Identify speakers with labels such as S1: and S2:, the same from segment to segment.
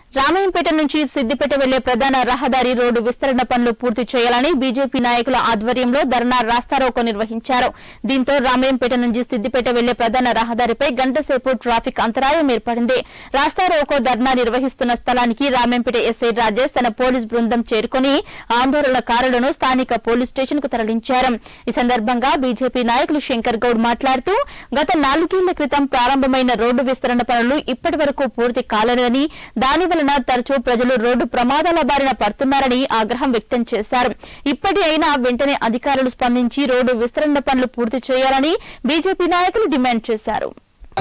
S1: రామాయంపేట నుంచి సిద్దిపేట వెళ్లే ప్రధాన రహదారి రోడ్డు విస్తరణ పనులు పూర్తి చేయాలని బీజేపీ నాయకుల ఆధ్వర్యంలో ధర్నా రాస్తారోకో నిర్వహించారు దీంతో రామాయంపేట నుంచి సిద్దిపేట వెళ్లే ప్రధాన రహదారిపై గంటసేపు ట్రాఫిక్ అంతరాయం ఏర్పడింది రాస్తారోకో ధర్నా నిర్వహిస్తున్న స్థలానికి రామాయంపేట ఎస్ఐ రాజేష్ తన పోలీస్ బృందం చేరుకుని ఆందోళనకారులను స్థానిక పోలీస్ స్టేషన్ కు తరలించారు ఈ సందర్భంగా బీజేపీ నాయకులు శంకర్ గౌడ్ మాట్లాడుతూ గత నాలుగేళ్ల క్రితం ప్రారంభమైన రోడ్డు విస్తరణ పనులు ఇప్పటి వరకు పూర్తి కాలేదని దాని వలన తరచూ ప్రజలు రోడ్డు ప్రమాదాల బారిన పడుతున్నారని ఆగ్రహం వ్యక్తం చేశారు ఇప్పటి అయినా వెంటనే అధికారులు స్పందించి రోడ్డు విస్తరణ పనులు పూర్తి చేయాలని బీజేపీ నాయకులు డిమాండ్ చేశారు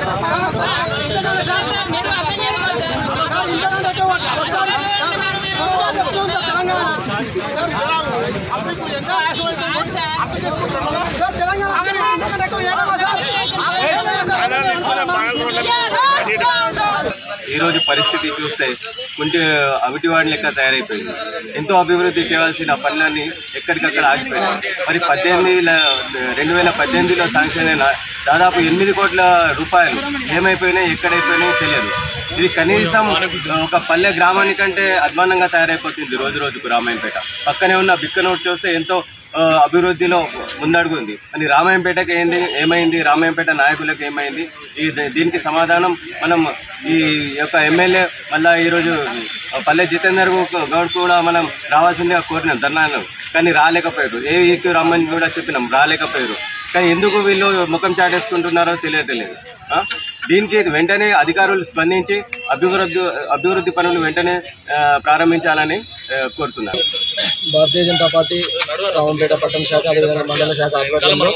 S2: ఈ రోజు పరిస్థితి చూస్తే కొంచెం అవిటివాడి లెక్క తయారైపోయింది ఎంతో అభివృద్ధి చేయాల్సిన పనులన్నీ ఎక్కడికక్కడ ఆగిపోయినాయి మరి పద్దెనిమిది రెండు వేల పద్దెనిమిదిలో శాంక్షన్ అయిన దాదాపు ఎనిమిది కోట్ల రూపాయలు ఏమైపోయినాయి ఎక్కడైపోయినాయి తెలియదు ఇది కనీసం ఒక పల్లె గ్రామానికంటే అధ్వానంగా తయారైపోతుంది రోజు రోజుకు రామాయంపేట పక్కనే ఉన్న బిక్కనోట్ చూస్తే ఎంతో ఆ, అభివృద్ధిలో ముందడుగుంది అని రామాయంపేటకి ఏంది ఏమైంది రామాయంపేట నాయకులకు ఏమైంది ఈ దీ- దీనికి సమాధానం మనం ఈ యొక్క ఎమ్మెల్యే మళ్ళా ఈరోజు పల్లె జితేందర్ గు- గౌడ్ కూడా మనం రావాల్సిందిగా కోరినాం ధర్నాను కానీ రాలేకపోయారు ఏ ఈక్యూ రమ్మని కూడా చెప్పినాం రాలేకపోయారు కానీ ఎందుకు వీళ్ళు ముఖం చాటేసుకుంటున్నారో తెలియట్లేదు ఆ? దీనికి వెంటనే అధికారులు స్పందించి అభివృద్ధి అభివృద్ధి పనులు వెంటనే ఆ, ప్రారంభించాలని ఆ, కోరుతున్నారు
S3: భారతీయ జనతా పార్టీ రావంపేట పట్టణ శాఖ అదేవిధంగా మండల శాఖ ఆధ్వర్యంలో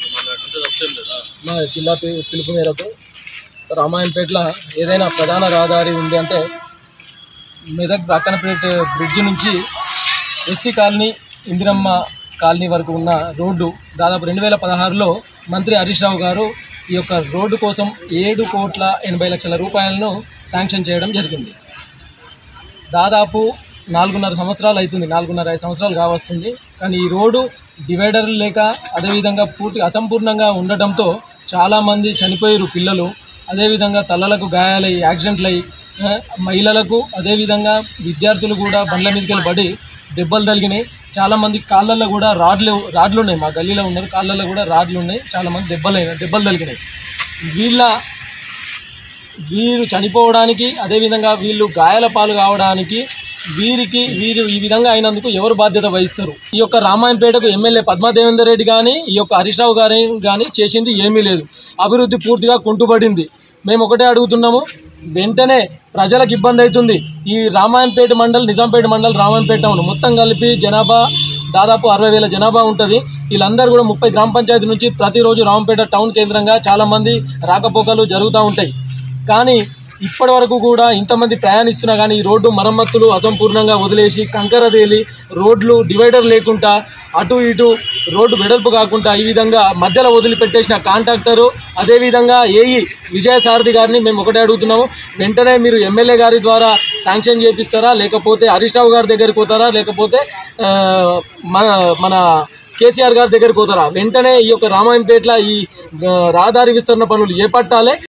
S3: మా జిల్లా పి- పిలుపు మేరకు రామాయణపేటలో ఏదైనా ప్రధాన రహదారి ఉంది అంటే మెదక్ బ్రాకనపేట బ్రిడ్జ్ నుంచి ఎస్సీ కాలనీ ఇందిరమ్మ కాలనీ వరకు ఉన్న రోడ్డు దాదాపు రెండు వేల పదహారులో మంత్రి హరీష్ రావు గారు ఈ యొక్క రోడ్డు కోసం ఏడు కోట్ల ఎనభై లక్షల రూపాయలను శాంక్షన్ చేయడం జరిగింది దాదాపు నాలుగున్నర సంవత్సరాలు అవుతుంది నాలుగున్నర ఐదు సంవత్సరాలు కావస్తుంది కానీ ఈ రోడ్డు డివైడర్లు లేక అదేవిధంగా పూర్తి అసంపూర్ణంగా ఉండటంతో చాలామంది చనిపోయారు పిల్లలు అదేవిధంగా తలలకు గాయాలై యాక్సిడెంట్లు అయ్యి ఆ, మహిళలకు అదేవిధంగా విద్యార్థులు కూడా బండ్ల మీదకి వెళ్ళి పడి దెబ్బలు తగిలినాయి చాలామంది కాళ్ళల్లో కూడా రాడ్లు రాడ్లు ఉన్నాయి మా గల్లీలో ఉన్నారు కాళ్ళల్లో కూడా రాడ్లు ఉన్నాయి చాలామంది దెబ్బలు దెబ్బలు తగిలినాయి వీళ్ళ వీరు చనిపోవడానికి అదేవిధంగా వీళ్ళు గాయాల పాలు కావడానికి వీరికి వీరు ఈ విధంగా అయినందుకు ఎవరు బాధ్యత వహిస్తారు ఈ యొక్క రామాయంపేటకు ఎమ్మెల్యే పద్మాదేవేందర్ రెడ్డి కానీ ఈ యొక్క హరీష్ రావు గారి కానీ చేసింది ఏమీ లేదు అభివృద్ధి పూర్తిగా కుంటుపడింది మేము ఒకటే అడుగుతున్నాము వెంటనే ప్రజలకు ఇబ్బంది అవుతుంది ఈ రామాయంపేట మండల్ నిజాంపేట మండల్ రామాయంపేట టౌన్ మొత్తం కలిపి జనాభా దాదాపు అరవై వేల జనాభా ఉంటుంది వీళ్ళందరూ కూడా ముప్పై గ్రామ పంచాయతీ నుంచి ప్రతిరోజు రామంపేట టౌన్ కేంద్రంగా చాలామంది రాకపోకలు జరుగుతూ ఉంటాయి కానీ ఇప్పటి వరకు కూడా ఇంతమంది ప్రయాణిస్తున్నా కానీ ఈ రోడ్డు మరమ్మతులు అసంపూర్ణంగా వదిలేసి కంకర తేలి రోడ్లు డివైడర్ లేకుండా అటు ఇటు రోడ్డు వెడల్పు కాకుండా ఈ విధంగా మధ్యలో వదిలిపెట్టేసిన కాంట్రాక్టరు అదేవిధంగా ఏఈ విజయసారథి గారిని మేము ఒకటే అడుగుతున్నాము వెంటనే మీరు ఎమ్మెల్యే గారి ద్వారా శాంక్షన్ చేపిస్తారా లేకపోతే హరీష్ రావు గారి దగ్గరికి పోతారా లేకపోతే ఆ, మన మన కేసీఆర్ గారి దగ్గరికి పోతారా వెంటనే ఈ యొక్క రామాయంపేటలో ఈ ఆ, రహదారి విస్తరణ పనులు చేపట్టాలి